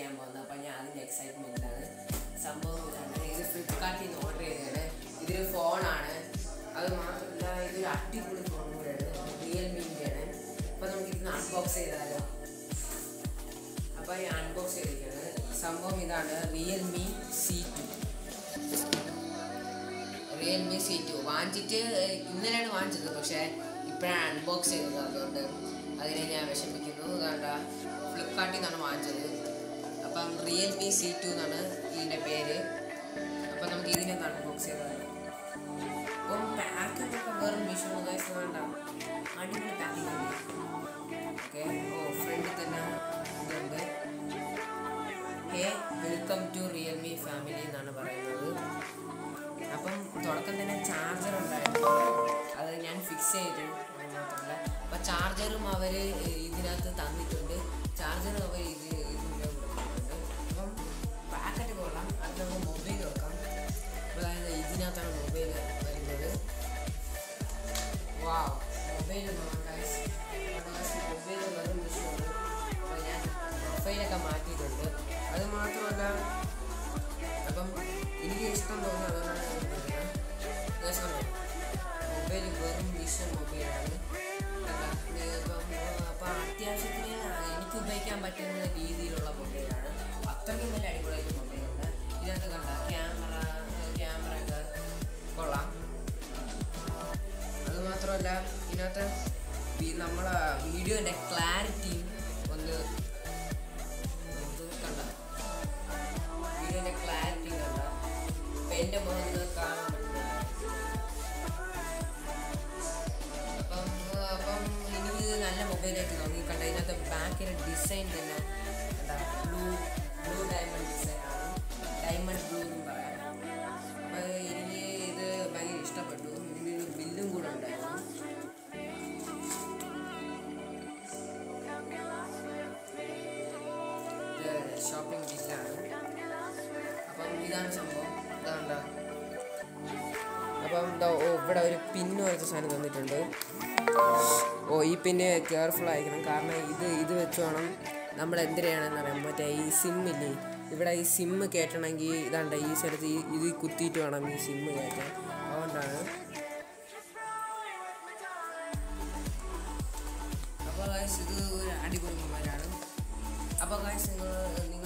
ചെയ്യാൻ പോകുന്നത് അപ്പം ഞാൻ അതിൻ്റെ എക്സൈറ്റ്മെൻറ്റിലാണ് സംഭവം ഇതാണ് ഇത് ഫ്ലിപ്കാർട്ടിൽ നിന്ന് ഓർഡർ ചെയ്തതാണ് ഇതൊരു ഫോണാണ് അത് മാത്രമല്ല ഇതൊരു അടിപൊളി ഫോൺ കൂടെയാണ് റിയൽമിൻ്റെയാണ് അപ്പം നമുക്ക് ഇതിന് അൺബോക്സ് ചെയ്താലോ അപ്പോൾ ഞാൻ അൺബോക്സ് ചെയ്തിരിക്കുന്നത് സംഭവം ഇതാണ് Realme C two Realme C two വാങ്ങിച്ചിട്ട് ഇന്നലെയാണ് വാങ്ങിച്ചത് പക്ഷേ ഇപ്പോഴാണ് അൺബോക്സ് ചെയ്തത് അതുകൊണ്ട് അതിനെ ഞാൻ വിഷമിക്കുന്നു അതുകൊണ്ട് ഫ്ലിപ്കാർട്ടിൽ നിന്നാണ് വാങ്ങിച്ചത് അപ്പം റിയൽമി സി ടു എന്നാണ് ഇതിൻ്റെ പേര് അപ്പം നമുക്ക് ഇതിനെ ഒന്ന് അൺബോക്സ് ചെയ്താൽ അപ്പം പാക്കിംഗ് ഒക്കെ വെറും വിഷു ഗൈസ് വേണ്ട അടിപൊളി പാക്കിംഗ് ആണ് ഓക്കെ ഓ ഫ്രണ്ടിൽ തന്നെ ഇതുണ്ട് hey welcome to Realme family എന്നാണ് പറയുന്നത് അപ്പം തുടക്കം തന്നെ ചാർജർ ഉണ്ടായിരുന്നു അത് ഞാൻ ഫിക്സ് ചെയ്തു അത് മാത്രമല്ല അപ്പം ചാർജറും അവർ ഇതിനകത്ത് തന്നിട്ടുണ്ട് ചാർജറും അവർ ഇത് ഇതിൻ്റെ കൊടുത്തിട്ടുണ്ട് അപ്പം പാക്കറ്റ് കൊള്ളാം അത് നമുക്ക് മൊബൈൽ വെക്കാം അതായത് ഇതിനകത്താണ് മൊബൈൽ വരുന്നത് വാവ് മൊബൈൽ മൊബൈൽ വെറും വിഷയമാണ് അപ്പോൾ ഞാൻ പ്രൊഫൈലൊക്കെ മാറ്റിയിട്ടുണ്ട് അത് മാത്രമല്ല അപ്പം എനിക്ക് ഇഷ്ടം തോന്നുന്നത് അതുകൊണ്ടാണ് ഞാൻ പറയുന്നത് ഗൈസ് കണ്ടോ മൊബൈൽ വെറും വിഷൻ മൊബൈലാണ് ഇപ്പം അപ്പം അത്യാവശ്യത്തിന് എനിക്ക് ഉപയോഗിക്കാൻ പറ്റുന്ന രീതിയിലുള്ള മൊബൈലാണ് അത്രയ്ക്കും നല്ല അടിപൊളിയായിട്ട് മൊബൈലുണ്ട് ഇതിനകത്ത് കണ്ട ക്യാമറ ക്യാമറ ഒക്കെ കൊള്ളാം അത് മാത്രമല്ല ഇതിനകത്ത് ഈ നമ്മളെ വീഡിയോൻ്റെ ക്ലാരിറ്റിയും ഒന്ന് ഇത് കണ്ട വീഡിയോൻ്റെ ക്ലാരിറ്റി കണ്ട ഇപ്പം എൻ്റെ മുഖം നിങ്ങൾക്ക് കാണാൻ പറ്റുന്നില്ല അപ്പം ആ, അപ്പം എനിക്ക് നല്ല മൊബൈലായിട്ട് തോന്നി കണ്ട ഇതിനകത്ത് ബാക്കിലെ ഡിസൈൻ തന്നെ കണ്ട ബ്ലൂ ബ്ലൂ ഡയമണ്ട് ഡിസൈൻ ആണ് ഡയമണ്ട് ബ്ലൂ എന്നും പറയാം അപ്പം എനിക്ക് ഇത് ഭയങ്കര ഇഷ്ടപ്പെട്ടു ഇതിന് ബില്ലും കൂടെ ഉണ്ടായിരുന്നു ഇത് ഷോപ്പിംഗ് ബില്ലാണ് അപ്പം ഇതാണ് സംഭവം ഇതാണ്ട അപ്പം എന്താ ഓ ഇവിടെ ഒരു പിന്ന് പോലത്തെ സാധനം തന്നിട്ടുണ്ട് ഓ ഈ പിന്നെ കെയർഫുൾ ആയിരിക്കണം കാരണം ഇത് ഇത് വെച്ച് വേണം നമ്മൾ എന്തിനാണെന്ന് അറിയാം മറ്റേ ഈ സിമ്മില്ലേ ഇവിടെ ഈ സിമ്മ് കയറ്റണമെങ്കിൽ ഇതാണ്ട ഈ സ്ഥലത്ത് ഈ ഇത് കുത്തിയിട്ട് വേണം ഈ സിമ്മ് കയറ്റാൻ അതുകൊണ്ടാണ് അപ്പോൾ ഗായ്സ് ഇത് ഒരു അടിപൊളി മൊബൈലാണ് അപ്പോൾ ഗായ്സ് നിങ്ങൾ